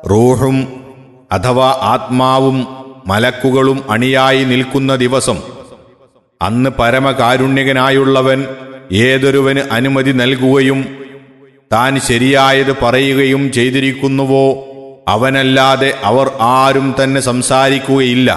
റൂഹും അഥവാ ആത്മാവും മലക്കുകളും അണിയായി നിൽക്കുന്ന ദിവസം അന്ന് പരമകാരുണ്യകനായുള്ളവൻ ഏതൊരുവന് അനുമതി നൽകുകയും താൻ ശരിയായത് പറയുകയും ചെയ്തിരിക്കുന്നുവോ അവനല്ലാതെ അവർ ആരും തന്നെ സംസാരിക്കുകയില്ല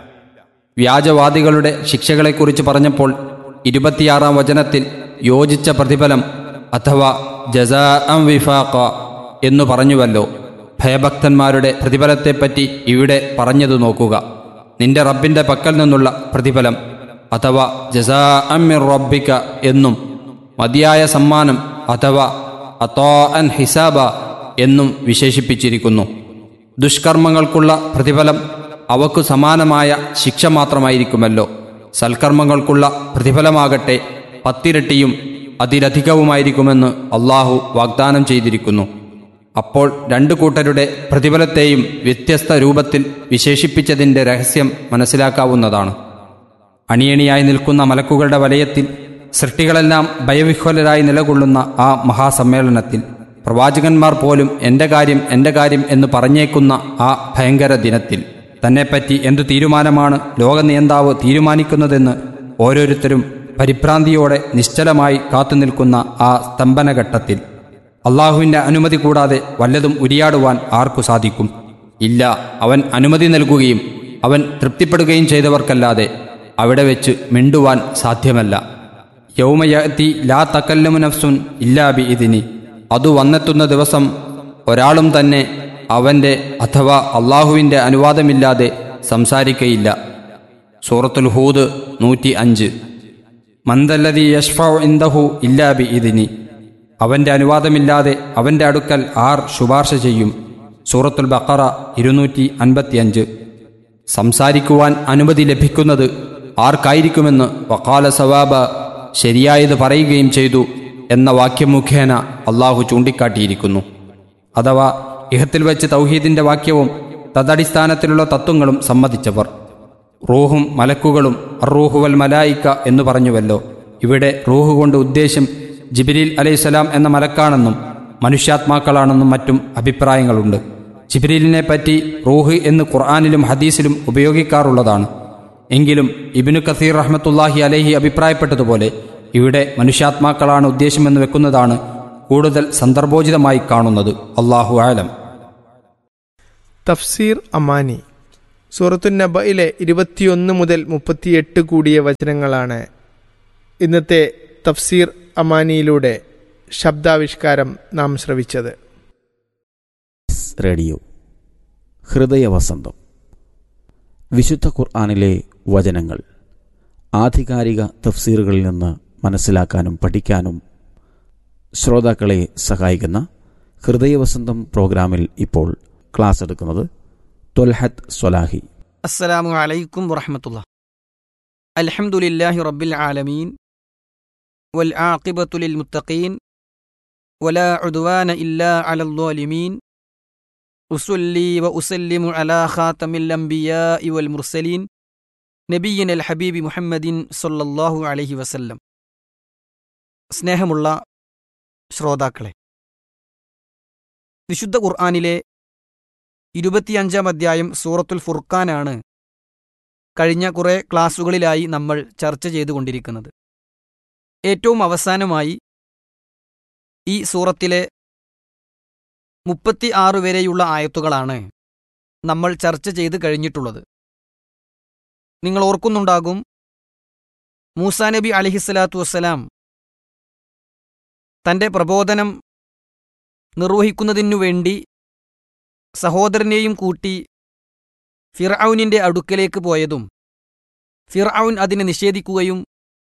വ്യാജവാദികളുടെ ശിക്ഷകളെക്കുറിച്ച് പറഞ്ഞപ്പോൾ ഇരുപത്തിയാറാം വചനത്തിൽ യോജിച്ച പ്രതിഫലം അഥവാ ജസാ അം വിഫാഖ എന്നു പറഞ്ഞുവല്ലോ ഭയഭക്തന്മാരുടെ പ്രതിഫലത്തെപ്പറ്റി ഇവിടെ പറഞ്ഞതു നോക്കുക നിന്റെ റബ്ബിന്റെ പക്കൽ നിന്നുള്ള പ്രതിഫലം അഥവാ ജസാ അമ്മിർ റബ്ബിക എന്നും മതിയായ സമ്മാനം അഥവാ അത്തോ അൻ ഹിസാബ എന്നും വിശേഷിപ്പിച്ചിരിക്കുന്നു ദുഷ്കർമ്മങ്ങൾക്കുള്ള പ്രതിഫലം അവക്കു സമാനമായ ശിക്ഷ മാത്രമായിരിക്കുമല്ലോ സൽക്കർമ്മങ്ങൾക്കുള്ള പ്രതിഫലമാകട്ടെ പത്തിരട്ടിയും അതിലധികവുമായിരിക്കുമെന്ന് അള്ളാഹു വാഗ്ദാനം ചെയ്തിരിക്കുന്നു അപ്പോൾ രണ്ടു കൂട്ടരുടെ പ്രതിഫലത്തെയും വ്യത്യസ്ത രൂപത്തിൽ വിശേഷിപ്പിച്ചതിൻ്റെ രഹസ്യം മനസ്സിലാക്കാവുന്നതാണ് അണിയണിയായി നിൽക്കുന്ന മലക്കുകളുടെ വലയത്തിൽ സൃഷ്ടികളെല്ലാം ഭയവിഹ്വലരായി നിലകൊള്ളുന്ന ആ മഹാസമ്മേളനത്തിൽ പ്രവാചകന്മാർ പോലും എൻ്റെ കാര്യം എൻ്റെ കാര്യം എന്ന് പറഞ്ഞേക്കുന്ന ആ ഭയങ്കര ദിനത്തിൽ തന്നെപ്പറ്റി എന്തു തീരുമാനമാണ് ലോകനിയന്താവ് തീരുമാനിക്കുന്നതെന്ന് ഓരോരുത്തരും പരിഭ്രാന്തിയോടെ നിശ്ചലമായി കാത്തുനിൽക്കുന്ന ആ സ്തംഭനഘട്ടത്തിൽ അള്ളാഹുവിൻ്റെ അനുമതി കൂടാതെ വല്ലതും ഉരിയാടുവാൻ ആർക്കു സാധിക്കും ഇല്ല അവൻ അനുമതി നൽകുകയും അവൻ തൃപ്തിപ്പെടുകയും ചെയ്തവർക്കല്ലാതെ അവിടെ വെച്ച് മിണ്ടുവാൻ സാധ്യമല്ല യൗമയത്തി ലാ തക്കല്ലമു നഫ്സുൻ ഇല്ലാ ബി ഇതിനി അതു വന്നെത്തുന്ന ദിവസം ഒരാളും തന്നെ അവൻ്റെ അഥവാ അള്ളാഹുവിൻ്റെ അനുവാദമില്ലാതെ സംസാരിക്കയില്ല സൂറത്തുൽ ഹൂദ് നൂറ്റി അഞ്ച് മന്ദല്ലതി യഷ്ഫ ഇന്ദഹു ഇല്ലാ ബി ഇതിനി അവൻ്റെ അനുവാദമില്ലാതെ അവൻ്റെ അടുക്കൽ ആർ ശുപാർശ ചെയ്യും സൂറത്തുൽ ബക്കറ ഇരുന്നൂറ്റി അൻപത്തിയഞ്ച് സംസാരിക്കുവാൻ അനുമതി ലഭിക്കുന്നത് ആർക്കായിരിക്കുമെന്ന് വക്കാല സവാബ ശരിയായത് പറയുകയും ചെയ്തു എന്ന വാക്യം മുഖേന അള്ളാഹു ചൂണ്ടിക്കാട്ടിയിരിക്കുന്നു അഥവാ ഇഹത്തിൽ വെച്ച് തൗഹീദിന്റെ വാക്യവും തദടിസ്ഥാനത്തിലുള്ള തത്വങ്ങളും സമ്മതിച്ചവർ റൂഹും മലക്കുകളും അറൂഹുവൽ മലായിക്ക എന്ന് പറഞ്ഞുവല്ലോ ഇവിടെ റൂഹ് കൊണ്ട് ഉദ്ദേശ്യം ജിബിരിൽ അലൈഹിസ്സലാം എന്ന മലക്കാണെന്നും മനുഷ്യാത്മാക്കളാണെന്നും മറ്റും അഭിപ്രായങ്ങളുണ്ട് ജിബിരിലിനെ പറ്റി റൂഹ് എന്ന് ഖുർആാനിലും ഹദീസിലും ഉപയോഗിക്കാറുള്ളതാണ് എങ്കിലും ഇബിനു കസീർ റഹ്മത്തുല്ലാഹി അലഹി അഭിപ്രായപ്പെട്ടതുപോലെ ഇവിടെ മനുഷ്യാത്മാക്കളാണ് ഉദ്ദേശ്യമെന്ന് വെക്കുന്നതാണ് കൂടുതൽ സന്ദർഭോചിതമായി കാണുന്നത് അള്ളാഹു ആലം തഫ്സീർ അമാനി സൂറത്തു നബയിലെ ഇരുപത്തിയൊന്ന് മുതൽ മുപ്പത്തിയെട്ട് കൂടിയ വചനങ്ങളാണ് ഇന്നത്തെ തഫ്സീർ അമാനിയിലൂടെ ശബ്ദാവിഷ്കാരം നാം ശ്രവിച്ചത് റേഡിയോ ഹൃദയവസന്തം വിശുദ്ധ ഖുർആാനിലെ വചനങ്ങൾ ആധികാരിക തഫ്സീറുകളിൽ നിന്ന് മനസ്സിലാക്കാനും പഠിക്കാനും ശ്രോതാക്കളെ സഹായിക്കുന്ന ഹൃദയവസന്തം പ്രോഗ്രാമിൽ ഇപ്പോൾ ക്ലാസ് എടുക്കുന്നത് തൊൽഹത്ത് സ്വലാഹി അസ്സലാമു അലൈക്കും വറഹമത്തുള്ള അൽഹംദുലില്ലാഹി റബ്ബിൽ ആലമീൻ വൽ ആഖിബത്തു ലിൽ മുത്തഖീൻ വലാ ഉദ്വാന ഇല്ലാ അലൽ ളാലിമീൻ ഉസല്ലി വ ഉസല്ലിമു അലാ ഖാതമിൽ അംബിയാഇ വൽ മുർസലീൻ നബിയ്യന അൽ ഹബീബി മുഹമ്മദിൻ സല്ലല്ലാഹു അലൈഹി വസല്ലം സ്നേഹമുള്ള ശ്രോതാക്കളെ വിശുദ്ധ ഖുർആനിലെ ഇരുപത്തിയഞ്ചാം അധ്യായം സൂറത്തുൽ ഫുർഖാനാണ് കഴിഞ്ഞ കുറേ ക്ലാസ്സുകളിലായി നമ്മൾ ചർച്ച ചെയ്തുകൊണ്ടിരിക്കുന്നത് ഏറ്റവും അവസാനമായി ഈ സൂറത്തിലെ മുപ്പത്തി ആറ് വരെയുള്ള ആയത്തുകളാണ് നമ്മൾ ചർച്ച ചെയ്ത് കഴിഞ്ഞിട്ടുള്ളത് നിങ്ങൾ ഓർക്കുന്നുണ്ടാകും മൂസാ നബി അലിഹിസ്സലാത്തു വസ്സലാം തൻ്റെ പ്രബോധനം നിർവഹിക്കുന്നതിനു വേണ്ടി സഹോദരനെയും കൂട്ടി ഫിർഔനിന്റെ അടുക്കലേക്ക് പോയതും ഫിർഔൻ അതിനെ നിഷേധിക്കുകയും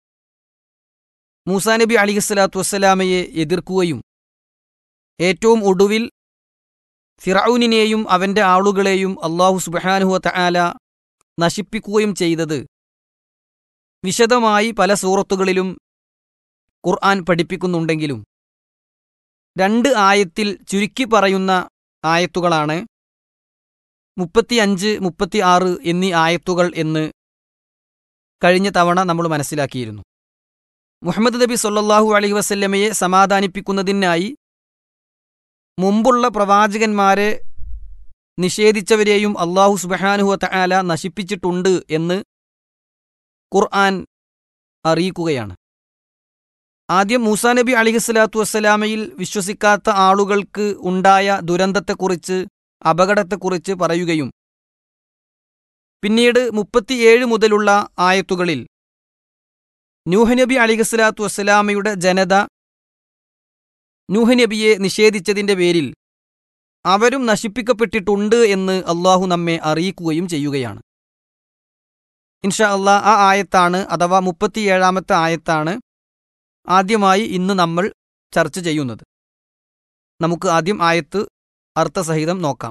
മൂസാ നബി അലിഹിസ്സലാത്തു വസ്സലാമയെ എതിർക്കുകയും ഏറ്റവും ഒടുവിൽ ഫിറൌനിനെയും അവന്റെ ആളുകളെയും അള്ളാഹു സുബഹാനുഹ തആല നശിപ്പിക്കുകയും ചെയ്തത് വിശദമായി പല സൂറത്തുകളിലും ഖുർആൻ പഠിപ്പിക്കുന്നുണ്ടെങ്കിലും രണ്ട് ആയത്തിൽ ചുരുക്കി പറയുന്ന ആയത്തുകളാണ് മുപ്പത്തിയഞ്ച് മുപ്പത്തി ആറ് എന്നീ ആയത്തുകൾ എന്ന് കഴിഞ്ഞ തവണ നമ്മൾ മനസ്സിലാക്കിയിരുന്നു മുഹമ്മദ് നബി സൊല്ലാഹു അലഹി വസല്ലമയെ സമാധാനിപ്പിക്കുന്നതിനായി മുമ്പുള്ള പ്രവാചകന്മാരെ നിഷേധിച്ചവരെയും അള്ളാഹു സുബഹാനുഹ തആല നശിപ്പിച്ചിട്ടുണ്ട് എന്ന് ഖുർആൻ അറിയിക്കുകയാണ് ആദ്യം മൂസാ നബി അലിഹിസ്ലാത്തു വസ്സലാമയിൽ വിശ്വസിക്കാത്ത ആളുകൾക്ക് ഉണ്ടായ ദുരന്തത്തെക്കുറിച്ച് അപകടത്തെക്കുറിച്ച് പറയുകയും പിന്നീട് മുപ്പത്തിയേഴ് മുതലുള്ള ആയത്തുകളിൽ നൂഹ് നബി അലിഹസ്ലാത്തു വസ്സലാമയുടെ ജനത നൂഹ് നബിയെ നിഷേധിച്ചതിന്റെ പേരിൽ അവരും നശിപ്പിക്കപ്പെട്ടിട്ടുണ്ട് എന്ന് അള്ളാഹു നമ്മെ അറിയിക്കുകയും ചെയ്യുകയാണ് ഇൻഷാ അള്ളാഹ് ആ ആയത്താണ് അഥവാ മുപ്പത്തിയേഴാമത്തെ ആയത്താണ് ആദ്യമായി ഇന്ന് നമ്മൾ ചർച്ച ചെയ്യുന്നത് നമുക്ക് ആദ്യം ആയത്ത് അർത്ഥസഹിതം നോക്കാം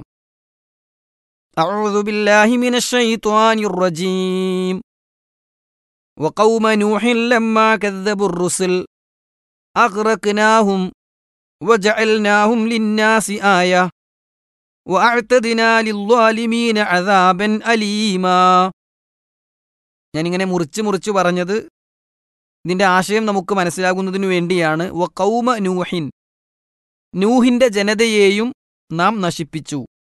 أعوذ بالله من الشيطان الرجيم وقوم نوح لما كذبوا الرسل أغرقناهم وجعلناهم للناس آية وأعتدنا للظالمين عذابا أليما ഞാനിങ്ങനെ മുറിച്ച് മുറിച്ച് പറഞ്ഞത് ഇതിന്റെ ആശയം നമുക്ക് മനസ്സിലാകുന്നതിനു വേണ്ടിയാണ് വ കൗമ നൂഹിൻ നൂഹിന്റെ ജനതയെയും നാം നശിപ്പിച്ചു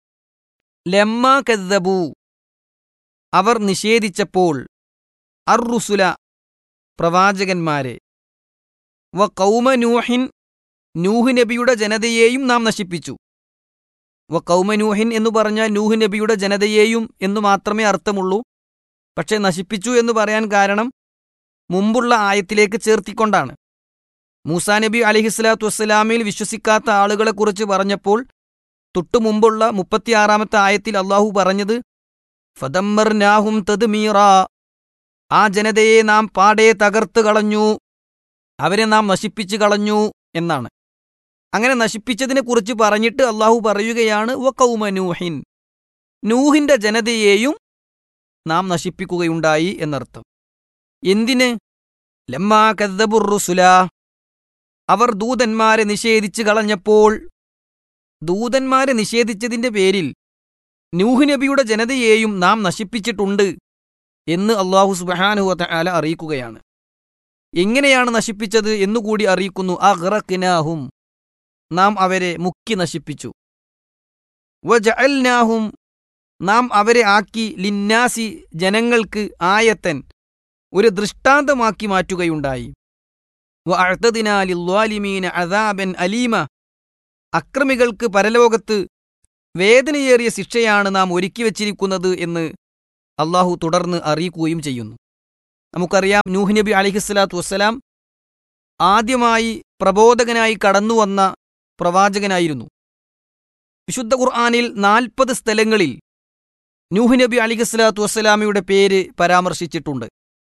ലമ്മ കദ്ദബു അവർ നിഷേധിച്ചപ്പോൾ അർറുസുല പ്രവാചകന്മാരെ വ കൗമ നൂഹിൻ നൂഹ് നബിയുടെ ജനതയെയും നാം നശിപ്പിച്ചു വ കൗമ നൂഹിൻ എന്ന് പറഞ്ഞാൽ നൂഹ് നബിയുടെ ജനതയെയും എന്ന് മാത്രമേ അർത്ഥമുള്ളൂ പക്ഷെ നശിപ്പിച്ചു എന്ന് പറയാൻ കാരണം മുമ്പുള്ള ആയത്തിലേക്ക് ചേർത്തിക്കൊണ്ടാണ് മൂസാ നബി അലിഹിസ്ലാത്തു വസ്സലാമിൽ വിശ്വസിക്കാത്ത ആളുകളെക്കുറിച്ച് പറഞ്ഞപ്പോൾ തൊട്ടു മുമ്പുള്ള മുപ്പത്തിയാറാമത്തെ ആയത്തിൽ അള്ളാഹു പറഞ്ഞത് ഫദമ്മർ നാഹും തദ്മീറ ആ ജനതയെ നാം പാടെ തകർത്ത് കളഞ്ഞു അവരെ നാം നശിപ്പിച്ചു കളഞ്ഞു എന്നാണ് അങ്ങനെ നശിപ്പിച്ചതിനെ കുറിച്ച് പറഞ്ഞിട്ട് അള്ളാഹു പറയുകയാണ് വ കൗമ നൂഹിൻ നൂഹിന്റെ ജനതയെയും നാം നശിപ്പിക്കുകയുണ്ടായി എന്നർത്ഥം എന്തിന് ലമ്മാ കദ്ദബുറുസുല അവർ ദൂതന്മാരെ നിഷേധിച്ചു കളഞ്ഞപ്പോൾ ദൂതന്മാരെ നിഷേധിച്ചതിന്റെ പേരിൽ നൂഹ് നബിയുടെ ജനതയെയും നാം നശിപ്പിച്ചിട്ടുണ്ട് എന്ന് അള്ളാഹു സുബാനുവ ആല അറിയിക്കുകയാണ് എങ്ങനെയാണ് നശിപ്പിച്ചത് എന്നുകൂടി അറിയിക്കുന്നു അഹ്റഖിനാഹും നാം അവരെ മുക്കി നശിപ്പിച്ചു വജഅൽനാഹും നാം അവരെ ആക്കി ലിന്നാസി ജനങ്ങൾക്ക് ആയത്തൻ ഒരു ദൃഷ്ടാന്തമാക്കി മാറ്റുകയുണ്ടായി വഅഅ്തദിനാലിദ്വാലിമീന അദാബൻ അലീമ അക്രമികൾക്ക് പരലോകത്ത് വേദനയേറിയ ശിക്ഷയാണ് നാം ഒരുക്കി വച്ചിരിക്കുന്നത് എന്ന് അള്ളാഹു തുടർന്ന് അറിയിക്കുകയും ചെയ്യുന്നു നമുക്കറിയാം നൂഹ് നബി അലിഹിസ്ലാത്തു വസ്സലാം ആദ്യമായി പ്രബോധകനായി കടന്നുവന്ന പ്രവാചകനായിരുന്നു വിശുദ്ധ ഖുർആാനിൽ നാൽപ്പത് സ്ഥലങ്ങളിൽ നൂഹ് നബി അലിഹിസ്ലാത്തു വസ്സലാമയുടെ പേര് പരാമർശിച്ചിട്ടുണ്ട്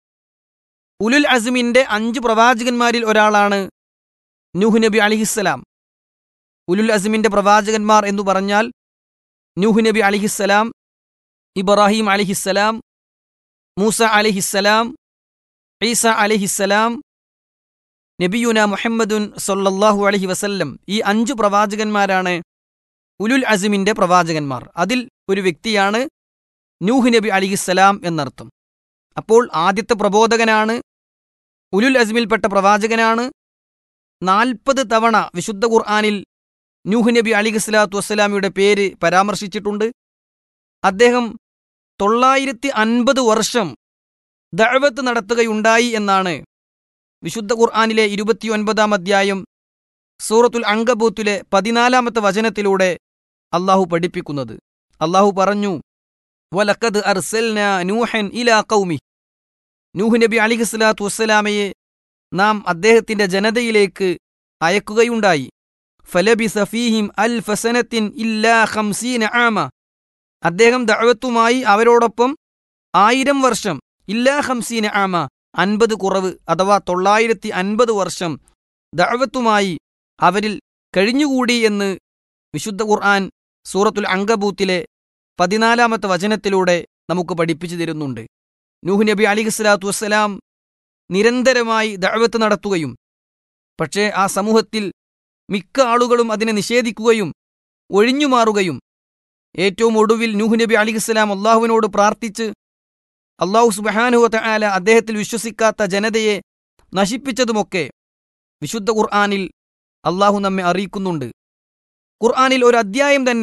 ഉലുൽ അസ്മിന്റെ അഞ്ച് പ്രവാചകന്മാരിൽ ഒരാളാണ് നൂഹ് നബി അലിഹിസ്സലാം ഉലുൽ അസ്മിന്റെ പ്രവാചകന്മാർ എന്ന് പറഞ്ഞാൽ നൂഹ് നബി അലിഹിസ്സലാം ഇബ്രാഹിം അലിഹിസ്സലാം മൂസ അലിഹിസ്സലാം ഈസ അലിഹിസ്സലാം നബിയുന മുഹമ്മദുൻ സൊല്ലാഹു അലഹി വസല്ലം ഈ അഞ്ചു പ്രവാചകന്മാരാണ് ഉലുൽ അസിമിന്റെ പ്രവാചകന്മാർ അതിൽ ഒരു വ്യക്തിയാണ് നൂഹ് നബി അലിഹിസ്സലാം എന്നർത്ഥം അപ്പോൾ ആദ്യത്തെ പ്രബോധകനാണ് ഉലുൽ അസ്മിൽപ്പെട്ട പ്രവാചകനാണ് നാൽപ്പത് തവണ വിശുദ്ധ ഖുർആാനിൽ നൂഹ് നബി അലിഖസ്ലാത്തു വസ്സലാമിയുടെ പേര് പരാമർശിച്ചിട്ടുണ്ട് അദ്ദേഹം തൊള്ളായിരത്തി അൻപത് വർഷം ദഅവത്ത് നടത്തുകയുണ്ടായി എന്നാണ് വിശുദ്ധ ഖുർആാനിലെ ഇരുപത്തിയൊൻപതാം അധ്യായം സൂറത്തുൽ അങ്കബൂത്തിലെ പതിനാലാമത്തെ വചനത്തിലൂടെ അള്ളാഹു പഠിപ്പിക്കുന്നത് അള്ളാഹു പറഞ്ഞു വലക്കത് അർസൽന നൂഹൻ ഇലാ കൗമി നൂഹ് നബി അലിഖസ്ലാത്തു വസ്സലാമയെ നാം അദ്ദേഹത്തിന്റെ ജനതയിലേക്ക് അയക്കുകയുണ്ടായി ഫലബി സഫീഹിം അൽ ഫസനത്തിൻ ഇല്ലാ ഖംസീന ആമ അദ്ദേഹം ദഅവത്തുമായി അവരോടൊപ്പം ആയിരം വർഷം ഇല്ലാ ഖംസീന ആമ അൻപത് കുറവ് അഥവാ തൊള്ളായിരത്തി അൻപത് വർഷം ദഅവത്തുമായി അവരിൽ കഴിഞ്ഞുകൂടി എന്ന് വിശുദ്ധ ഖുർആൻ സൂറത്തുൽ അങ്കബൂത്തിലെ പതിനാലാമത്തെ വചനത്തിലൂടെ നമുക്ക് പഠിപ്പിച്ചു തരുന്നുണ്ട് നൂഹ് നബി അലിഖ്സ്ലാത്തു വസ്സലാം നിരന്തരമായി ദഅവത്ത് നടത്തുകയും പക്ഷേ ആ സമൂഹത്തിൽ മിക്ക ആളുകളും അതിനെ നിഷേധിക്കുകയും ഒഴിഞ്ഞുമാറുകയും ഏറ്റവും ഒടുവിൽ നൂഹ് നബി അലിഖ്സ്ലാം അള്ളാഹുവിനോട് പ്രാർത്ഥിച്ച് അള്ളാഹു സുബഹാനുവത്ത ആല അദ്ദേഹത്തിൽ വിശ്വസിക്കാത്ത ജനതയെ നശിപ്പിച്ചതുമൊക്കെ വിശുദ്ധ ഖുർആാനിൽ അള്ളാഹു നമ്മെ അറിയിക്കുന്നുണ്ട് ഖുർആാനിൽ ഒരു അധ്യായം തന്നെ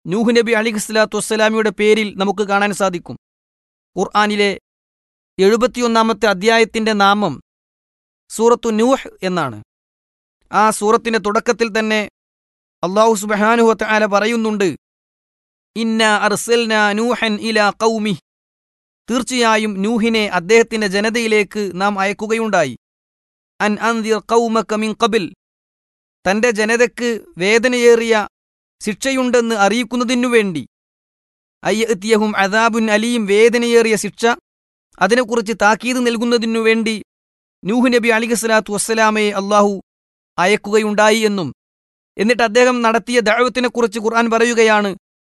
നൂഹ് നബി അലി സ്വലാത്തു വസ്സലാമിയുടെ പേരിൽ നമുക്ക് കാണാൻ സാധിക്കും ഖുർആാനിലെ എഴുപത്തിയൊന്നാമത്തെ അധ്യായത്തിന്റെ നാമം സൂറത്തു നൂഹ് എന്നാണ് ആ സൂറത്തിന്റെ തുടക്കത്തിൽ തന്നെ അള്ളാഹു സുബഹാനുഹത്ത് ആല പറയുന്നുണ്ട് ഇന്ന അർസൽന നൂഹൻ ഇല കൗമി തീർച്ചയായും നൂഹിനെ അദ്ദേഹത്തിന്റെ ജനതയിലേക്ക് നാം അയക്കുകയുണ്ടായി അൻ അന്തിർ കൗമക മിൻ കബിൽ തന്റെ ജനതയ്ക്ക് വേദനയേറിയ ശിക്ഷയുണ്ടെന്ന് അറിയിക്കുന്നതിനു വേണ്ടി അയ്യത്തിയഹും അദാബുൻ അലിയും വേദനയേറിയ ശിക്ഷ അതിനെക്കുറിച്ച് താക്കീത് നൽകുന്നതിനു വേണ്ടി നൂഹ് നബി അലിഖ് സ്വലാത്തു വസ്സലാമയെ അള്ളാഹു അയക്കുകയുണ്ടായി എന്നും എന്നിട്ട് അദ്ദേഹം നടത്തിയ ദഴവത്തിനെക്കുറിച്ച് ഖുർആൻ പറയുകയാണ്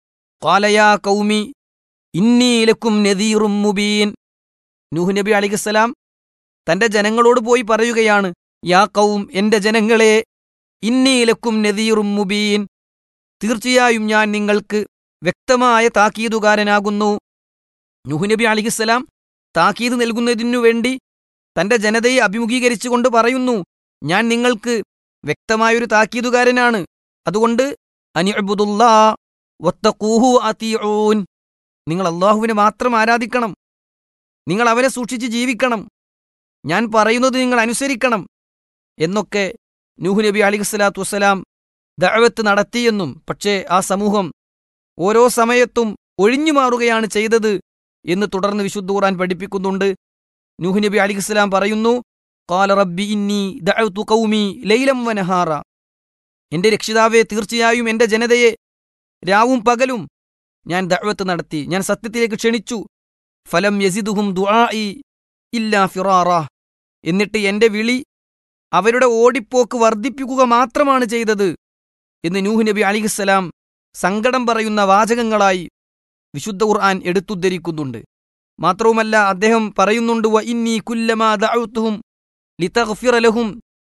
കാലയാ കൗമി ഇന്നീലക്കും നദീറും മുബീൻ നൂഹ് നബി അലിഖസ്സലാം തന്റെ ജനങ്ങളോട് പോയി പറയുകയാണ് യാ കൗം എന്റെ ജനങ്ങളെ ഇന്നീലക്കും നദീറും മുബീൻ തീർച്ചയായും ഞാൻ നിങ്ങൾക്ക് വ്യക്തമായ താക്കീതുകാരനാകുന്നു നൂഹ് നബി അലിഖസ്സലാം താക്കീത് നൽകുന്നതിനു വേണ്ടി തന്റെ ജനതയെ അഭിമുഖീകരിച്ചുകൊണ്ട് പറയുന്നു ഞാൻ നിങ്ങൾക്ക് വ്യക്തമായൊരു താക്കീതുകാരനാണ് അതുകൊണ്ട് അനിഅബുദുല്ലാ വത്തഖൂഹു അതീഊൻ നിങ്ങൾ അള്ളാഹുവിനെ മാത്രം ആരാധിക്കണം നിങ്ങൾ അവനെ സൂക്ഷിച്ച് ജീവിക്കണം ഞാൻ പറയുന്നത് നിങ്ങൾ അനുസരിക്കണം എന്നൊക്കെ നൂഹ് നബി അലി സ്വലാത്തു വസ്സലാം ദഅവത്ത് നടത്തിയെന്നും പക്ഷേ ആ സമൂഹം ഓരോ സമയത്തും ഒഴിഞ്ഞു മാറുകയാണ് ചെയ്തത് എന്ന് തുടർന്ന് വിശുദ്ധ ഖുർആൻ പഠിപ്പിക്കുന്നുണ്ട് നൂഹ് നബി അലി ഇസ്ലാം പറയുന്നു കാല റബ്ബി ഇന്നി ദഅവ്തു ഖൗമി ലൈലം വനഹാറ എന്റെ രക്ഷിതാവെ തീർച്ചയായും എന്റെ ജനതയെ രാവും പകലും ഞാൻ ദഅവത്ത് നടത്തി ഞാൻ സത്യത്തിലേക്ക് ക്ഷണിച്ചു ഫലം യസിദുഹും ദുആഇ ഇല്ലാ ഫിറാറ എന്നിട്ട് എന്റെ വിളി അവരുടെ ഓടിപ്പോക്ക് വർദ്ധിപ്പിക്കുക മാത്രമാണ് ചെയ്തത് എന്ന് നൂഹ് നബി അലിഹിസ്സലാം സങ്കടം പറയുന്ന വാചകങ്ങളായി വിശുദ്ധ ഖുർആൻ എടുത്തുദ്ധരിക്കുന്നുണ്ട് മാത്രവുമല്ല അദ്ദേഹം പറയുന്നുണ്ട് വ ഇന്നി കുല്ലമാ ദഅഉതുഹും ലിതഗ്ഫിറ ലഹും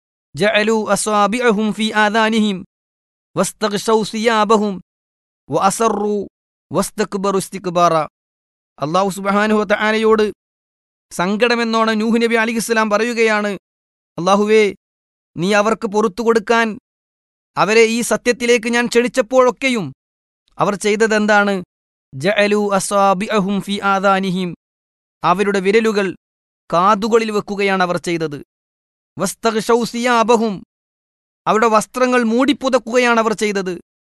ജഅലു അസ്വാബിഅഹും ഫീ ആദാനിഹിം വസ്തഗ്ശൗ സിയാബഹും വഅസറു വസ്തക്ബറു ഇസ്തിക്ബാറ അല്ലാഹു സുബ്ഹാനഹു വതആലയോട് സങ്കടമെന്നോണം നൂഹ് നബി അലിഹിസ്സലാം പറയുകയാണ് അള്ളാഹുവേ നീ അവർക്ക് പൊറത്തു കൊടുക്കാൻ അവരെ ഈ സത്യത്തിലേക്ക് ഞാൻ ക്ഷണിച്ചപ്പോഴൊക്കെയും അവർ ചെയ്തതെന്താണ് ജഅലു അസ്വാബിഅഹും ഫി ആദാനിഹിം അവരുടെ വിരലുകൾ കാതുകളിൽ വെക്കുകയാണ് അവർ ചെയ്തത് വസ്തഗ്ശൗ സിയാബഹും അവരുടെ വസ്ത്രങ്ങൾ മൂടിപ്പുതക്കുകയാണ് അവർ ചെയ്തത്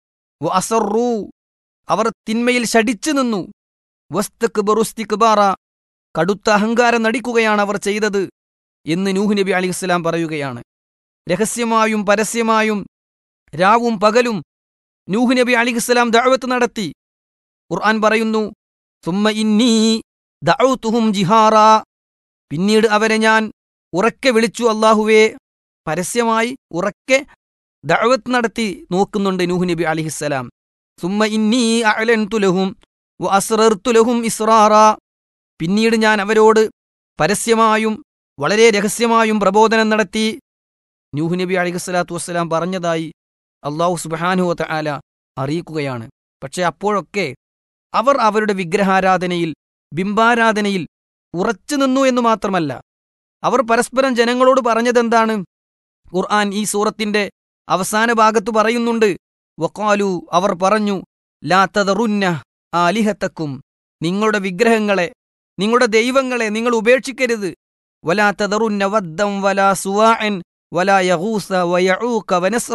വഅസറു അവർ തിന്മയിൽ ശടിച്ചു നിന്നു വസ്തക്ബറുസ്തിക്ബാറ കടുത്ത അഹങ്കാരം നടിക്കുകയാണ് അവർ ചെയ്തത് എന്ന് നൂഹ് നബി അലിസ്ലാം പറയുകയാണ് രഹസ്യമായും പരസ്യമായും രാവും പകലും നൂഹ് നബി അലിസ്ലാം ദഅവത്ത് നടത്തി ഖുർആൻ പറയുന്നു സുമ്മ ഇന്നീ ദഅൗതുഹും ജിഹാറ പിന്നീട് അവരെ ഞാൻ ഉറക്കെ വിളിച്ചു അള്ളാഹുവേ പരസ്യമായി ഉറക്കെ ദഅവത്ത് നടത്തി നോക്കുന്നുണ്ട് നൂഹ് നബി അലിഹിസ്സലാം സുമ്മ ഇന്നീ അഅലൻതു ലഹും വ അസ്റർതു ലഹും ഇസ്റാറ പിന്നീട് ഞാൻ അവരോട് പരസ്യമായും വളരെ രഹസ്യമായും പ്രബോധനം നടത്തി നൂഹ് നബി അലിഖസ്ലാത്തു വസ്സലാം പറഞ്ഞതായി അള്ളാഹു സുബാനുഹ ആല അറിയിക്കുകയാണ് പക്ഷെ അപ്പോഴൊക്കെ അവർ അവരുടെ വിഗ്രഹാരാധനയിൽ ബിംബാരാധനയിൽ ഉറച്ചു നിന്നു എന്ന് മാത്രമല്ല അവർ പരസ്പരം ജനങ്ങളോട് പറഞ്ഞതെന്താണ് ഖുർആൻ ഈ സൂറത്തിന്റെ അവസാന ഭാഗത്ത് പറയുന്നുണ്ട് വക്കാലു അവർ പറഞ്ഞു ലാ തദറുന്ന ആലിഹത്തക്കും നിങ്ങളുടെ വിഗ്രഹങ്ങളെ നിങ്ങളുടെ ദൈവങ്ങളെ നിങ്ങൾ ഉപേക്ഷിക്കരുത് വലാ തദറുന്ന വദ്ദം വലാ സുവാഅൻ വലാ യഗൂസ വയഊക വനസ്റ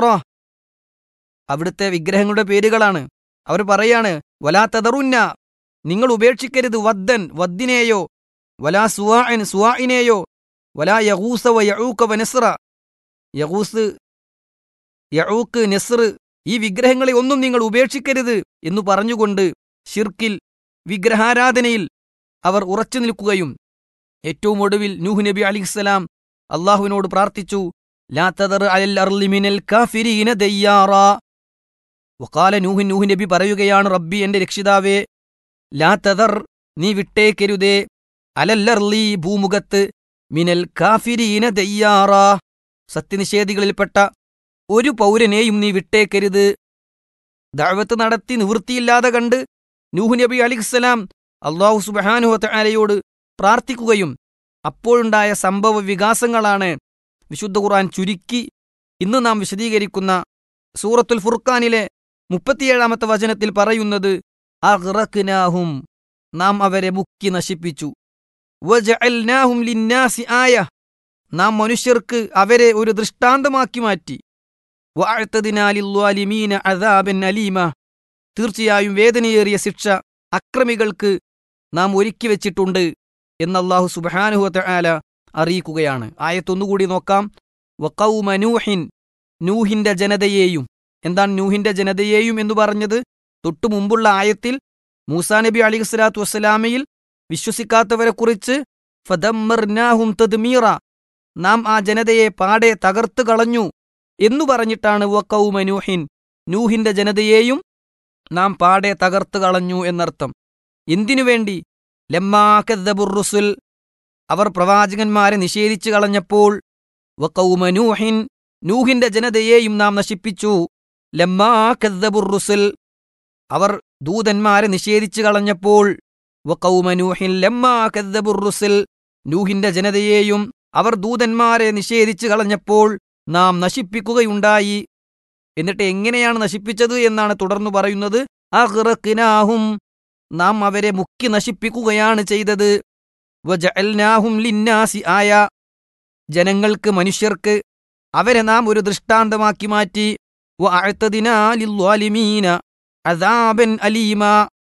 അവിടുത്തെ വിഗ്രഹങ്ങളുടെ പേരുകളാണ് അവർ പറയാണ് വലാ തദറുന്ന നിങ്ങൾ ഉപേക്ഷിക്കരുത് വദ്ദൻ വദ്ദിനെയോ വലാ സുവാഅൻ സുവാഇനെയോ വലാ യഗൂസ വയഊക വനസ്റ യഗൂസ് യഊക്ക് നെസ്ർ ഈ വിഗ്രഹങ്ങളെ ഒന്നും നിങ്ങൾ ഉപേക്ഷിക്കരുത് എന്നു പറഞ്ഞുകൊണ്ട് ഷിർക്കിൽ വിഗ്രഹാരാധനയിൽ അവർ ഉറച്ചു നിൽക്കുകയും ഏറ്റവും ഒടുവിൽ നൂഹ് നബി അലിസ്സലാം അള്ളാഹുവിനോട് പ്രാർത്ഥിച്ചു ലാ തദർ അലൽ അർളി മിനൽ കാഫിരീന ദയ്യാറാ വക്കാല നൂഹ് നൂഹ് നബി പറയുകയാണ് റബ്ബി എന്റെ രക്ഷിതാവേ ലാ തദർ നീ വിട്ടേക്കരുതേ അലല്ലർലി ഭൂമുഖത്ത് മിനൽ കാഫിരീന ദയ്യാറാ സത്യനിഷേധികളിൽപ്പെട്ട ഒരു പൗരനെയും നീ വിട്ടേക്കരുത് ദഅവത്ത് നടത്തി നിവൃത്തിയില്ലാതെ കണ്ട് നൂഹ് നബി അലിസ്സലാം അള്ളാഹു സുബഹാനുഹത്തആലയോട് പ്രാർത്ഥിക്കുകയും അപ്പോഴുണ്ടായ സംഭവ വികാസങ്ങളാണ് വിശുദ്ധ ഖുർആൻ ചുരുക്കി ഇന്ന് നാം വിശദീകരിക്കുന്ന സൂറത്തുൽ ഫുർഖാനിലെ മുപ്പത്തിയേഴാമത്തെ വചനത്തിൽ പറയുന്നത് അഗ്റഖ്നാഹും നാം അവരെ മുക്കി നശിപ്പിച്ചു വജഅൽനാഹും ലിന്നാസി ആയ നാം മനുഷ്യർക്ക് അവരെ ഒരു ദൃഷ്ടാന്തമാക്കി മാറ്റി വഅഅ്തദിനാലിൽവാലിമീന അദാബൻ അലീമ തീർച്ചയായും വേദനയേറിയ ശിക്ഷ അക്രമികൾക്ക് നാം ഒരുക്കി വെച്ചിട്ടുണ്ട് എന്ന് അല്ലാഹു സുബ്ഹാനഹു വതആല അറിയിക്കുകയാണ് ആയത്തൊന്നുകൂടി നോക്കാം വഖൗമ നൂഹിൻ നൂഹിന്റെ ജനതയെയും എന്താണ് നൂഹിന്റെ ജനതയെയും എന്ന് പറഞ്ഞത് തൊട്ടു മുമ്പുള്ള ആയത്തിൽ മൂസാ നബി അലി സ്വലാത്തു വസ്സലാമയിൽ വിശ്വസിക്കാത്തവരെക്കുറിച്ച് ഫദമ്മർനാഹും തദ്മീറ നാം ആ ജനതയെ പാടെ തകർത്തു കളഞ്ഞു എന്നു പറഞ്ഞിട്ടാണ് വക്കൗമ നൂഹിൻ നൂഹിന്റെ ജനതയെയും നാം പാടെ തകർത്തു കളഞ്ഞു എന്നർത്ഥം എന്തിനു വേണ്ടി ലമ്മാക്കദ്ദബുറുസുൽ അവർ പ്രവാചകന്മാരെ നിഷേധിച്ചു കളഞ്ഞപ്പോൾ വക്കൗമ നൂഹിൻ നൂഹിന്റെ ജനതയെയും നാം നശിപ്പിച്ചു ലമ്മാക്കദ്ദബുറുസുൽ അവർ ദൂതന്മാരെ നിഷേധിച്ചു കളഞ്ഞപ്പോൾ വക്കൗമ നൂഹിൻ ലമ്മാക്കദ്ദബുറുസുൽ നൂഹിന്റെ ജനതയെയും അവർ ദൂതന്മാരെ നിഷേധിച്ചു കളഞ്ഞപ്പോൾ നാം നശിപ്പിക്കുകയുണ്ടായി എന്നിട്ട് എങ്ങനെയാണ് നശിപ്പിച്ചത് എന്നാണ് തുടർന്നു പറയുന്നത് അഹ്റഖ്നാഹും നാം അവരെ മുക്കി നശിപ്പിക്കുകയാണ് ചെയ്തത് വജഅൽനാഹും ലിന്നാസി ആയ ജനങ്ങൾക്ക് മനുഷ്യർക്ക് അവരെ നാം ഒരു ദൃഷ്ടാന്തമാക്കി മാറ്റി വഅഅ്തദിനാ ലിൽവാലിമീന അദാബൻ അലീമ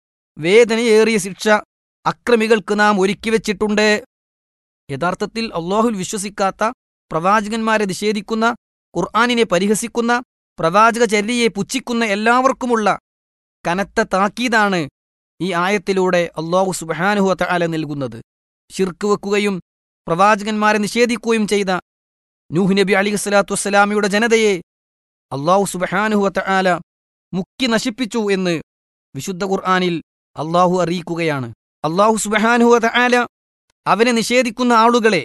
വേദനയേറിയ ശിക്ഷ അക്രമികൾക്ക് നാം ഒരുക്കി വെച്ചിട്ടുണ്ട് യഥാർത്ഥത്തിൽ അള്ളാഹുൽ വിശ്വസിക്കാത്ത പ്രവാചകന്മാരെ നിഷേധിക്കുന്ന ഖുർആാനിനെ പരിഹസിക്കുന്ന പ്രവാചക ചര്യയെ പുച്ഛിക്കുന്ന എല്ലാവർക്കുമുള്ള കനത്ത താക്കീതാണ് ഈ ആയത്തിലൂടെ അള്ളാഹു സുബാനുഹു തആല നൽകുന്നത് ഷിർക്ക് വെക്കുകയും പ്രവാചകന്മാരെ നിഷേധിക്കുകയും ചെയ്ത നൂഹ് നബി അലി സ്വലാത്തു വസ്സലാമിയുടെ ജനതയെ അള്ളാഹു സുബഹാനുഹു തആല മുക്കി നശിപ്പിച്ചു എന്ന് വിശുദ്ധ ഖുർആാനിൽ അള്ളാഹു അറിയിക്കുകയാണ് അള്ളാഹു സുബഹാനുഹു തആല അവനെ നിഷേധിക്കുന്ന ആളുകളെ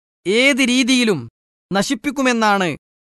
ഏത് രീതിയിലും നശിപ്പിക്കുമെന്നാണ്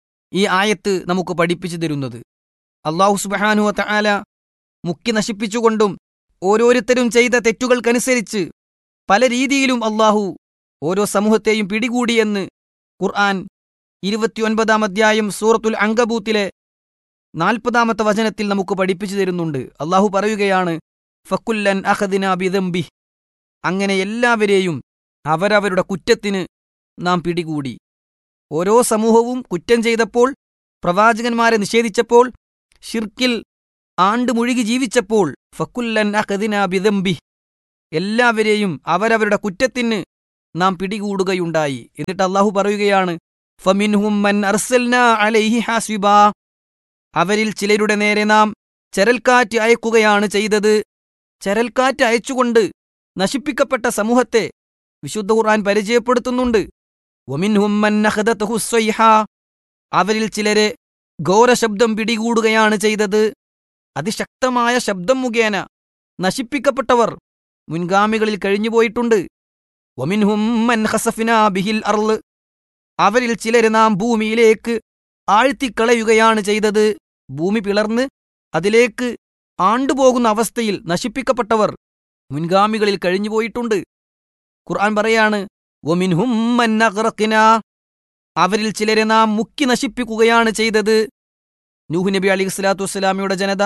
ഈ ആയത്ത് നമുക്ക് പഠിപ്പിച്ചു തരുന്നത് അള്ളാഹു സുബഹാനുഹ തആല മുക്കി നശിപ്പിച്ചുകൊണ്ടും ഓരോരുത്തരും ചെയ്ത തെറ്റുകൾക്കനുസരിച്ച് പല രീതിയിലും അള്ളാഹു ഓരോ സമൂഹത്തെയും പിടികൂടിയെന്ന് ഖുർആൻ ഇരുപത്തിയൊൻപതാം അധ്യായം സൂറത്തുൽ അങ്കബൂത്തിലെ നാൽപ്പതാമത്തെ വചനത്തിൽ നമുക്ക് പഠിപ്പിച്ചു തരുന്നുണ്ട് അള്ളാഹു പറയുകയാണ് ഫക്കുല്ലൻ അഹദിന ബിദംബി അങ്ങനെ എല്ലാവരെയും അവരവരുടെ കുറ്റത്തിന് നാം പിടികൂടി ഓരോ സമൂഹവും കുറ്റം ചെയ്തപ്പോൾ പ്രവാചകന്മാരെ നിഷേധിച്ചപ്പോൾ ഷിർക്കിൽ ആണ്ട് മുഴുകി ജീവിച്ചപ്പോൾ ഫക്കുല്ലൻ അഹദിന ബിദംബി എല്ലാവരെയും അവരവരുടെ കുറ്റത്തിന് നാം പിടികൂടുകയുണ്ടായി എന്നിട്ട് അള്ളാഹു പറയുകയാണ് ഫമിൻഹും മൻ അർസൽനാ അലൈഹി ഹാസിബാ അവരിൽ ചിലരുടെ നേരെ നാം ചരൽക്കാറ്റ് അയക്കുകയാണ് ചെയ്തത് ചരൽക്കാറ്റ് അയച്ചുകൊണ്ട് നശിപ്പിക്കപ്പെട്ട സമൂഹത്തെ വിശുദ്ധ ഖുർആൻ പരിചയപ്പെടുത്തുന്നുണ്ട് വമിൻഹും മൻ അഖദതഹു സ്വൈഹ അവരിൽ ചിലരെ ഘോരശബ്ദം പിടികൂടുകയാണ് ചെയ്തത് അതിശക്തമായ ശബ്ദം മുഖേന നശിപ്പിക്കപ്പെട്ടവർ മുൻഗാമികളിൽ കഴിഞ്ഞുപോയിട്ടുണ്ട് വമിൻഹും മൻ ഖസഫ്നാ ബിഹിൽ അർള് അവരിൽ ചിലര് നാം ഭൂമിയിലേക്ക് ആഴ്ത്തിക്കളയുകയാണ് ചെയ്തത് ഭൂമി പിളർന്ന് അതിലേക്ക് ആണ്ടുപോകുന്ന അവസ്ഥയിൽ നശിപ്പിക്കപ്പെട്ടവർ മുൻഗാമികളിൽ കഴിഞ്ഞുപോയിട്ടുണ്ട് ഖുർആൻ പറയാണ് വമിൻഹും മൻ അഗ്റഖ്നാ അവരിൽ ചിലരെ നാം മുക്കി നശിപ്പിക്കുകയാണ് ചെയ്തത് നൂഹ് നബി അലി സ്വലാത്തു വസ്സലാമയുടെ ജനത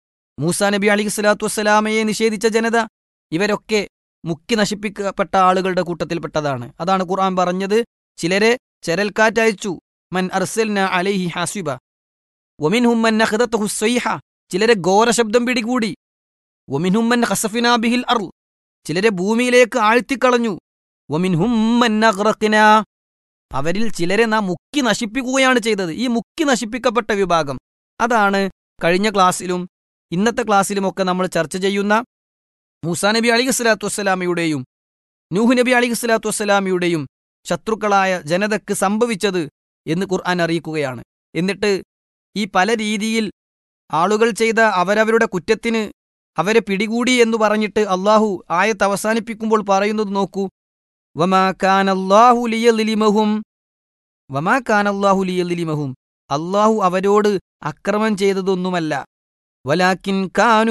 മൂസ നബി അലി സ്വലാത്തു വസ്സലാമയെ നിഷേധിച്ച ജനത ഇവരൊക്കെ മുക്കി നശിപ്പിക്കപ്പെട്ട ആളുകളുടെ കൂട്ടത്തിൽപ്പെട്ടതാണ് അതാണ് ഖുർആൻ പറഞ്ഞത് ചിലരെ ചരൽക്കാറ്റയച്ചു മൻ അർസൽന അലൈഹി ഹാസിബ ഒമിൻഹും മൻ അഖദത്തഹു സ്വൈഹ ചിലരെ ഘോരശബ്ദം പിടികൂടി ഒമിൻഹും മൻ ഖസഫിനാ ബിഹിൽ അർ ചിലരെ ഭൂമിയിലേക്ക് ആഴ്ത്തിക്കളഞ്ഞു ഒമിൻഹും മൻ അഗ്റഖ്നാ അവരിൽ ചിലരെ നാം മുക്കി നശിപ്പിക്കുകയാണ് ചെയ്തത് ഈ മുക്കി നശിപ്പിക്കപ്പെട്ട വിഭാഗം അതാണ് കഴിഞ്ഞ ക്ലാസ്സിലും ഇന്നത്തെ ക്ലാസ്സിലുമൊക്കെ നമ്മൾ ചർച്ച ചെയ്യുന്ന മൂസാ നബി അലി സ്വലാത്തു വസ്സലാമയുടെയും നൂഹ് നബി അലി സ്വലാത്തു വസ്സലാമയുടെയും ശത്രുക്കളായ ജനതയ്ക്ക് സംഭവിച്ചത് എന്ന് ഖുർആൻ അറിയിക്കുകയാണ് എന്നിട്ട് ഈ പല രീതിയിൽ ആളുകൾ ചെയ്ത അവരവരുടെ കുറ്റത്തിന് അവരെ പിടികൂടി എന്ന് പറഞ്ഞിട്ട് അള്ളാഹു ആയത്ത് അവസാനിപ്പിക്കുമ്പോൾ പറയുന്നത് നോക്കൂ വമാ കാനല്ലാഹു ലിയലിമഹും വമാ കാനല്ലാഹു ലിയലിമഹും അള്ളാഹു അവരോട് അക്രമം ചെയ്തതൊന്നുമല്ല വലാക്കിൻ കാനു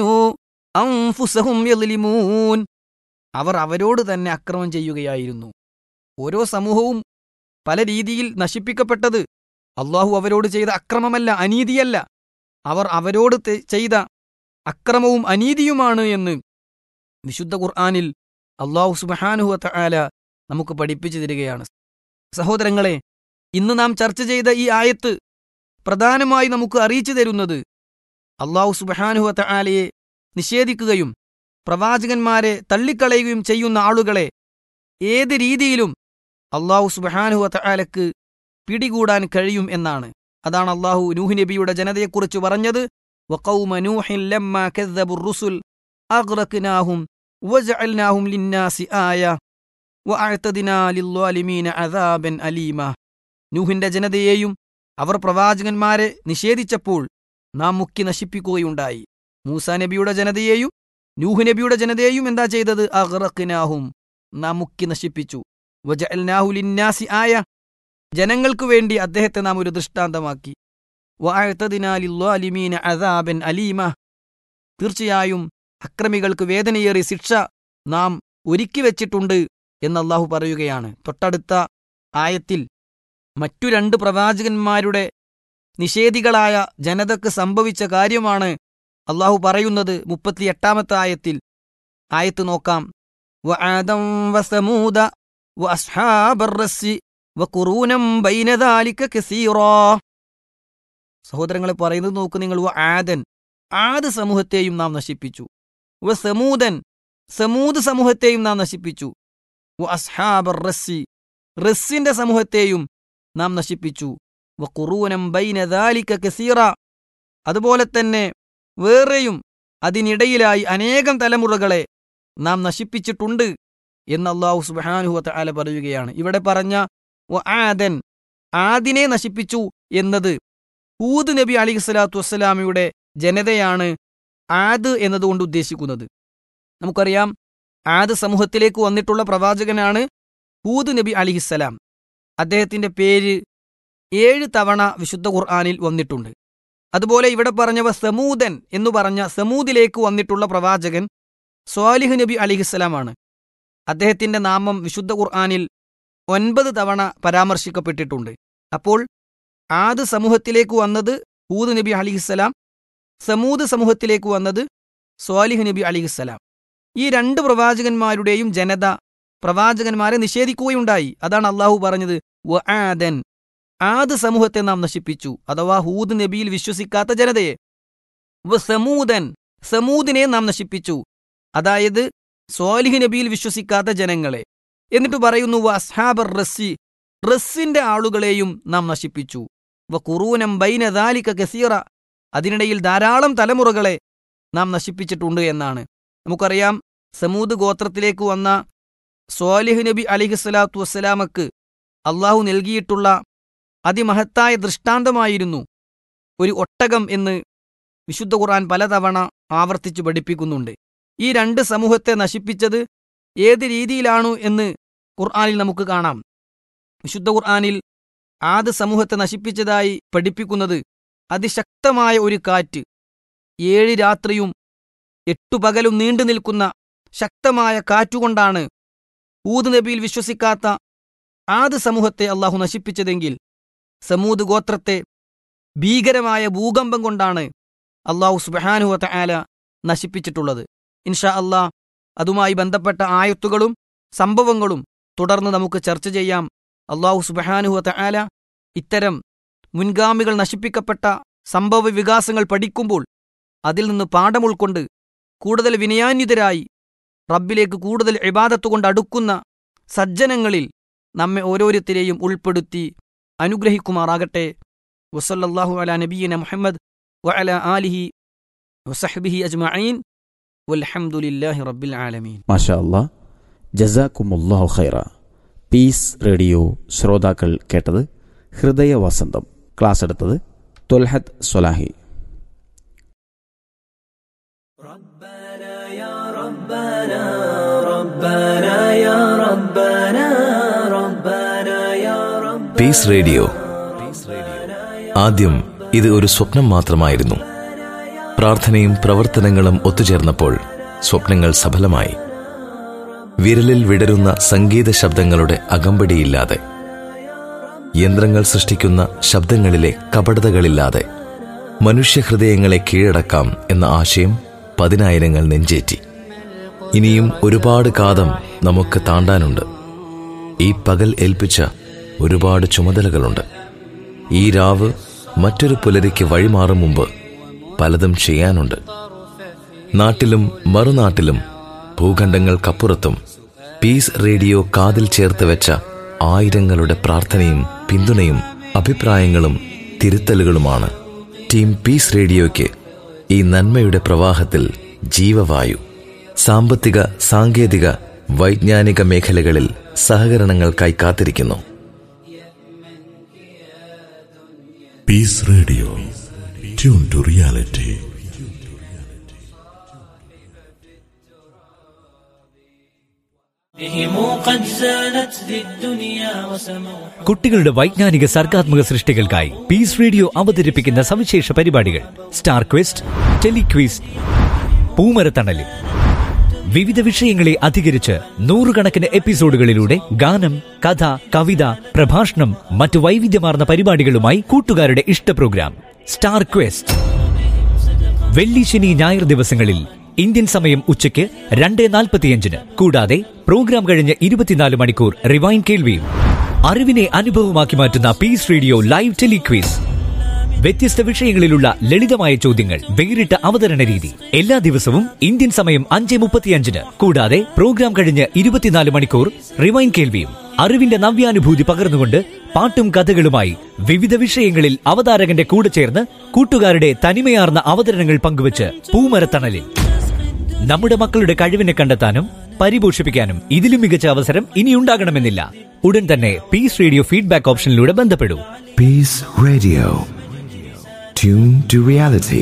അംഫുസഹും യലിമൂൻ അവർ അവരോട് തന്നെ അക്രമം ചെയ്യുകയായിരുന്നു ഓരോ സമൂഹവും പല രീതിയിൽ നശിപ്പിക്കപ്പെട്ടത് അള്ളാഹു അവരോട് ചെയ്ത അക്രമമല്ല അനീതിയല്ല അവർ അവരോട് തെ- ചെയ്ത അക്രമവും അനീതിയുമാണ് എന്ന് വിശുദ്ധ ഖുർആാനിൽ അള്ളാഹു സുബഹാനുഹ തആല നമുക്ക് പഠിപ്പിച്ചു തരികയാണ് സഹോദരങ്ങളെ ഇന്ന് നാം ചർച്ച ചെയ്ത ഈ ആയത്ത് പ്രധാനമായി നമുക്ക് അറിയിച്ചു തരുന്നത് അള്ളാഹു സുബഹാനുഹ തആലയെ നിഷേധിക്കുകയും പ്രവാചകന്മാരെ തള്ളിക്കളയുകയും ചെയ്യുന്ന ആളുകളെ ഏത് രീതിയിലും അള്ളാഹു സുബഹാനുഹ തആലക്ക് പിടികൂടാൻ കഴിയും എന്നാണ് അതാണ് അള്ളാഹു നൂഹ് നബിയുടെ ജനതയെക്കുറിച്ച് പറഞ്ഞത് وقوم نوح لما كذبوا الرسل أغرقناهم وجعلناهم للناس آية وأعتدنا للظالمين عذابا أليما നൂഹിന്റെ ജനതയെയും അവർ പ്രവാചകന്മാരെ നിഷേധിച്ചപ്പോൾ നാം മുക്കി നശിപ്പിക്കുകയുണ്ടായി മൂസ നബിയുടെ ജനതയെയും നൂഹ് നബിയുടെ ജനതയെയും എന്താ ചെയ്തത് അഗ്റഖ്നാഹും നാം മുക്കി നശിപ്പിച്ചു വജഅൽനാഹു ലിന്നാസി ആയ ജനങ്ങൾക്കു വേണ്ടി അദ്ദേഹത്തെ നാം ഒരു ദൃഷ്ടാന്തമാക്കി വഅഅ്തദിനാ ലിൽവാലിമീന അദാബൻ അലീമ തീർച്ചയായും അക്രമികൾക്ക് വേദനയേറിയ ശിക്ഷ നാം ഒരുക്കി വെച്ചിട്ടുണ്ട് എന്ന് അള്ളാഹു പറയുകയാണ് തൊട്ടടുത്ത ആയത്തിൽ മറ്റു രണ്ട് പ്രവാചകന്മാരുടെ നിഷേധികളായ ജനതക്ക് സംഭവിച്ച കാര്യമാണ് അള്ളാഹു പറയുന്നത് മുപ്പത്തിയെട്ടാമത്തെ ആയത്തിൽ ആയത്ത് നോക്കാം وعادا وثمود وأصحاب الرس وقرونا بين ذلك كثيرا സഹോദരങ്ങളെ പറയുന്നത് നോക്ക് നിങ്ങൾ വ ആദൻ ആദ് സമൂഹത്തെയും നാം നശിപ്പിച്ചു വ സമൂദൻ സമൂദ് സമൂഹത്തെയും നാം നശിപ്പിച്ചു വ അസ്ഹാബർ റസ്സി റസ്സിന്റെ സമൂഹത്തെയും നാം നശിപ്പിച്ചു വ ഖുറൂനം ബൈന ദാലിക കസീറ അതുപോലെ തന്നെ വേറെയും അതിനിടയിലായി അനേകം തലമുറകളെ നാം നശിപ്പിച്ചിട്ടുണ്ട് എന്ന് അള്ളാഹു സുബാനുഹു തആല പറയുകയാണ് ഇവിടെ പറഞ്ഞ വ ആദൻ ആദിനെ നശിപ്പിച്ചു എന്നത് ഹൂദ് നബി അലി സ്വലാത്തു വസ്സലാമയുടെ ജനതയാണ് ആദ് എന്നതുകൊണ്ട് ഉദ്ദേശിക്കുന്നത് നമുക്കറിയാം ആദ് സമൂഹത്തിലേക്ക് വന്നിട്ടുള്ള പ്രവാചകനാണ് ഹൂദ് നബി അലിഹിസ്സലാം അദ്ദേഹത്തിന്റെ പേര് ഏഴ് തവണ വിശുദ്ധ ഖുർആാനിൽ വന്നിട്ടുണ്ട് അതുപോലെ ഇവിടെ പറഞ്ഞവ സമൂദൻ എന്നു പറഞ്ഞ സമൂദിലേക്ക് വന്നിട്ടുള്ള പ്രവാചകൻ സ്വാലിഹ് നബി അലിഹിസ്സലാമാണ് അദ്ദേഹത്തിന്റെ നാമം വിശുദ്ധ ഖുർആാനിൽ ഒൻപത് തവണ പരാമർശിക്കപ്പെട്ടിട്ടുണ്ട് അപ്പോൾ ആദ് സമൂഹത്തിലേക്ക് വന്നത് ഹൂദ് നബി അലിഹിസ്സലാം സമൂദ് സമൂഹത്തിലേക്ക് വന്നത് സ്വാലിഹ് നബി അലിഹിസ്സലാം ഈ രണ്ട് പ്രവാചകന്മാരുടെയും ജനത പ്രവാചകന്മാരെ നിഷേധിക്കുകയുണ്ടായി അതാണ് അള്ളാഹു പറഞ്ഞത് വ ആദൻ ആദ് സമൂഹത്തെ നാം നശിപ്പിച്ചു അഥവാ ഹൂദ് നബിയിൽ വിശ്വസിക്കാത്ത ജനതയെ വ സമൂദൻ സമൂദിനെ നാം നശിപ്പിച്ചു അതായത് സ്വാലിഹ് നബിയിൽ വിശ്വസിക്കാത്ത ജനങ്ങളെ എന്നിട്ട് പറയുന്നു വ അസ്ഹാബർ റസ്സി റസ്സിന്റെ ആളുകളെയും നാം നശിപ്പിച്ചു വ കുറൂനം ബൈനദാലിക കസീറ അതിനിടയിൽ ധാരാളം തലമുറകളെ നാം നശിപ്പിച്ചിട്ടുണ്ട് എന്നാണ് നമുക്കറിയാം സമൂദ് ഗോത്രത്തിലേക്ക് വന്ന സ്വാലിഹ് നബി അലിഹിസ്സലാത്തു വസ്സലാമക്ക് അള്ളാഹു നൽകിയിട്ടുള്ള അതിമഹത്തായ ദൃഷ്ടാന്തമായിരുന്നു ഒരു ഒട്ടകം എന്ന് വിശുദ്ധ ഖുർആൻ പലതവണ ആവർത്തിച്ചു പഠിപ്പിക്കുന്നുണ്ട് ഈ രണ്ട് സമൂഹത്തെ നശിപ്പിച്ചത് ഏത് രീതിയിലാണു എന്ന് ഖുർആനിൽ നമുക്ക് കാണാം വിശുദ്ധ ഖുർആനിൽ ആദ് സമൂഹത്തെ നശിപ്പിച്ചതായി പഠിപ്പിക്കുന്നത് അതിശക്തമായ ഒരു കാറ്റ് ഏഴ് രാത്രിയും എട്ടു പകലും നീണ്ടു നിൽക്കുന്ന ശക്തമായ കാറ്റുകൊണ്ടാണ് ഊദ് നബിയിൽ വിശ്വസിക്കാത്ത ആദ് സമൂഹത്തെ അള്ളാഹു നശിപ്പിച്ചതെങ്കിൽ സമൂദ് ഗോത്രത്തെ ഭീകരമായ ഭൂകമ്പം കൊണ്ടാണ് അള്ളാഹു സുബഹാനുവത്ത ആല നശിപ്പിച്ചിട്ടുള്ളത് ഇൻഷാ അള്ളാ അതുമായി ബന്ധപ്പെട്ട ആയത്തുകളും സംഭവങ്ങളും തുടർന്ന് നമുക്ക് ചർച്ച ചെയ്യാം അള്ളാഹു സുബഹാനുവത്ത ആല ഇത്തരം മുൻഗാമികൾ നശിപ്പിക്കപ്പെട്ട സംഭവ വികാസങ്ങൾ പഠിക്കുമ്പോൾ അതിൽ നിന്ന് പാഠം ഉൾക്കൊണ്ട് കൂടുതൽ വിനയാന്വിതരായി റബ്ബിലേക്ക് കൂടുതൽ ഇബാദത്തുകൊണ്ട് അടുക്കുന്ന സജ്ജനങ്ങളിൽ നമ്മെ ഓരോരുത്തരെയും ഉൾപ്പെടുത്തി അനുഗ്രഹിക്കുമാറാകട്ടെ വസല്ലല്ലാഹു അലാ നബീന മുഹമ്മദ് വഅല ആലിഹി വസഹ്ബിഹി അജ്മഈൻ വൽഹംദുലില്ലാഹി റബ്ബിൽ ആലമീൻ മാഷാ അല്ലാ ജസാക്കുമുല്ലാഹു ഖൈറ പീസ് റേഡിയോ ശ്രോതാക്കൾ കേട്ടത് ഹൃദയവസന്തം ക്ലാസ് എടുത്തത് തൊൽഹത്ത് സൊലാഹി പീസ് റേഡിയോ ആദ്യം ഇത് ഒരു സ്വപ്നം മാത്രമായിരുന്നു പ്രാർത്ഥനയും പ്രവർത്തനങ്ങളും ഒത്തുചേർന്നപ്പോൾ സ്വപ്നങ്ങൾ സഫലമായി വിരലിൽ വിടരുന്ന സംഗീത ശബ്ദങ്ങളുടെ അകമ്പടിയില്ലാതെ യന്ത്രങ്ങൾ സൃഷ്ടിക്കുന്ന ശബ്ദങ്ങളിലെ കപടതകളില്ലാതെ മനുഷ്യഹൃദയങ്ങളെ കീഴടക്കാം എന്ന ആശയം പതിനായിരങ്ങൾ നെഞ്ചേറ്റി ഇനിയും ഒരുപാട് കാതം നമുക്ക് താണ്ടാനുണ്ട് ഈ പകൽ ഏൽപ്പിച്ച ഒരുപാട് ചുമതലകളുണ്ട് ഈ രാവ് മറ്റൊരു പുലരിക്ക് വഴിമാറും മുമ്പ് പലതും ചെയ്യാനുണ്ട് നാട്ടിലും മറുനാട്ടിലും ഭൂഖണ്ഡങ്ങൾക്കപ്പുറത്തും പീസ് റേഡിയോ കാതിൽ ചേർത്ത് വെച്ച ആയിരങ്ങളുടെ പ്രാർത്ഥനയും പിന്തുണയും അഭിപ്രായങ്ങളും തിരുത്തലുകളുമാണ് ടീം പീസ് റേഡിയോയ്ക്ക് ഈ നന്മയുടെ പ്രവാഹത്തിൽ ജീവവായു സാമ്പത്തിക സാങ്കേതിക വൈജ്ഞാനിക മേഖലകളിൽ സഹകരണങ്ങൾക്കായി കാത്തിരിക്കുന്നു Peace Radio. Tune to reality. بهم قد زانت ذي الدنيا وسموا കുട്ടികളുടെ വൈജ്ഞാനിക സർഗാത്മക സൃഷ്ടികൾക്കായി പീസ് റേഡിയോ അവതരിപ്പിക്കുന്ന സവിശേഷ പരിപാടികൾ സ്റ്റാർ ക്വസ്റ്റ് ടെലിക്വിസ് പൂമരത്തണലിൽ വിവിധ വിഷയങ്ങളെ അധികരിച്ച് നൂറുകണക്കിന് എപ്പിസോഡുകളിലൂടെ ഗാനം കഥ കവിത പ്രഭാഷണം മറ്റു വൈവിധ്യമാർന്ന പരിപാടികളുമായി കൂട്ടുകാരുടെ ഇഷ്ട പ്രോഗ്രാം സ്റ്റാർ ക്വസ്റ്റ് വെള്ളി ശനി ഞായർ ദിവസങ്ങളിൽ ഇന്ത്യൻ സമയം ഉച്ചയ്ക്ക് രണ്ട് നാൽപ്പത്തിയഞ്ചിന് കൂടാതെ പ്രോഗ്രാം കഴിഞ്ഞ് ഇരുപത്തിനാല് മണിക്കൂർ റിവൈൻ കേൾവിയും അറിവിനെ അനുഭവമാക്കി മാറ്റുന്ന പീസ് റേഡിയോ ലൈവ് ടെലിക്വീസ് വ്യത്യസ്ത വിഷയങ്ങളിലുള്ള ലളിതമായ ചോദ്യങ്ങൾ വേറിട്ട അവതരണ രീതി എല്ലാ ദിവസവും ഇന്ത്യൻ സമയം അഞ്ച് മുപ്പത്തിയഞ്ചിന് കൂടാതെ പ്രോഗ്രാം കഴിഞ്ഞ് ഇരുപത്തിനാല് മണിക്കൂർ റിവൈൻ കേൾവിയും അറിവിന്റെ നവ്യാനുഭൂതി പകർന്നുകൊണ്ട് പാട്ടും കഥകളുമായി വിവിധ വിഷയങ്ങളിൽ അവതാരകന്റെ കൂടെ ചേർന്ന് കൂട്ടുകാരുടെ തനിമയാർന്ന അവതരണങ്ങൾ പങ്കുവച്ച് പൂമരത്തണലിൽ നമ്മുടെ മക്കളുടെ കഴിവിനെ കണ്ടെത്താനും പരിപോഷിപ്പിക്കാനും ഇതിലും മികച്ച അവസരം ഇനിയുണ്ടാകണമെന്നില്ല ഉടൻ തന്നെ പീസ് റേഡിയോ ഫീഡ്ബാക്ക് ഓപ്ഷനിലൂടെ ബന്ധപ്പെടൂ Peace Radio. Tune to reality.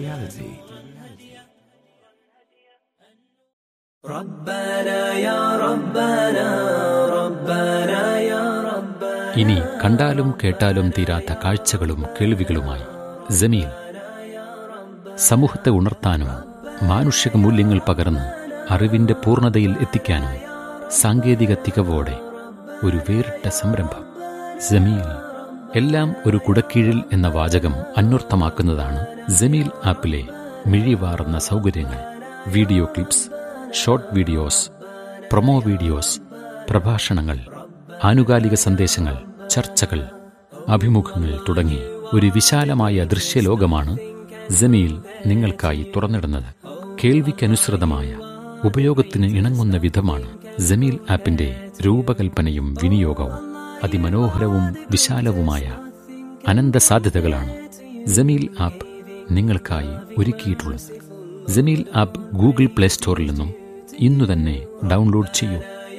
ഇനി കണ്ടാലും കേട്ടാലും തീരാത്ത കാഴ്ചകളും കേൾവികളുമായി ജമീൽ സമൂഹത്തെ ഉണർത്താനും മാനുഷിക മൂല്യങ്ങൾ പകർന്ന് അറിവിന്റെ പൂർണ്ണതയിൽ എത്തിക്കാനും സാങ്കേതിക തികവോടെ ഒരു വേറിട്ട സംരംഭം ജമീൽ എല്ലാം ഒരു കുടക്കീഴിൽ എന്ന വാചകം അന്വർത്ഥമാക്കുന്നതാണ് ജമീൽ ആപ്പിലെ മിഴിവാർന്ന സൗകര്യങ്ങൾ video clips short videos promo videos പ്രഭാഷണങ്ങൾ ആനുകാലിക സന്ദേശങ്ങൾ ചർച്ചകൾ അഭിമുഖങ്ങൾ തുടങ്ങി ഒരു വിശാലമായ ദൃശ്യലോകമാണ് ജമീൽ നിങ്ങൾക്കായി തുറന്നിടുന്നത് കേൾവിക്കനുസൃതമായ ഉപയോഗത്തിന് ഇണങ്ങുന്ന വിധമാണ് ജമീൽ ആപ്പിന്റെ രൂപകൽപ്പനയും വിനിയോഗവും അതിമനോഹരവും വിശാലവുമായ അനന്ത സാധ്യതകളാണ് ജമീൽ ആപ്പ് നിങ്ങൾക്കായി ഒരുക്കിയിട്ടുള്ളത് ജമീൽ ആപ്പ് ഗൂഗിൾ പ്ലേ സ്റ്റോറിൽ നിന്നും ഇന്നു തന്നെ ഡൗൺലോഡ് ചെയ്യൂ